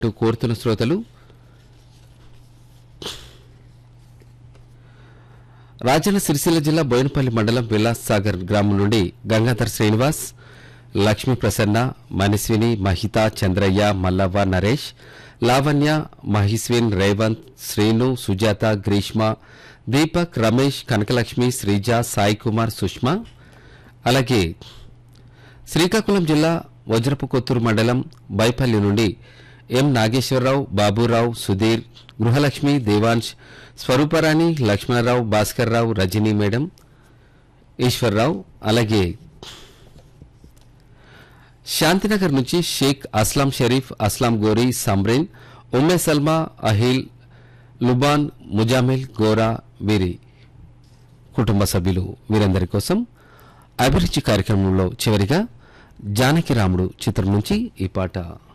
అంటూ కోరుతున్న శ్రోతలు రాజన్న సిరిసిల్ల జిల్లా బోయినపల్లి మండలం విలాస్ సాగర్ గ్రామం నుండి గంగాధర్ శ్రీనివాస్ లక్ష్మీ ప్రసన్న మనస్విని మహిత చంద్రయ్య మల్లవ్వ నరేష్ లావణ్య మహిస్విన్ రేవంత్ శ్రీను సుజాత గ్రీష్మ దీపక్ రమేష్ కనకలక్ష్మి శ్రీజ సాయి కుమార్ సుష్మా అలాగే శ్రీకాకుళం జిల్లా వజ్రపు కొత్తూరు మండలం బైపల్లి నుండి ఎం నాగేశ్వరరావు బాబురావు సుధీర్ గృహలక్ష్మి దేవాంశ్ స్వరూపరాణి లక్ష్మణరావు భాస్కర్రావు రజనీ మేడం ఈశ్వర్రావు అలాగే శాంతినగర్ నుంచి షేక్ అస్లాం షరీఫ్ అస్లాం గోరీ సమ్రీన్ ఉమ్మే సల్మా అహిల్ లుబాన్ ముజామిల్ గోరా వీరి కుటుంబ సభ్యులు వీరందరి కోసం అభిరుచి కార్యక్రమంలో చివరిగా జానకి రాముడు చిత్రం నుంచి ఈ పాట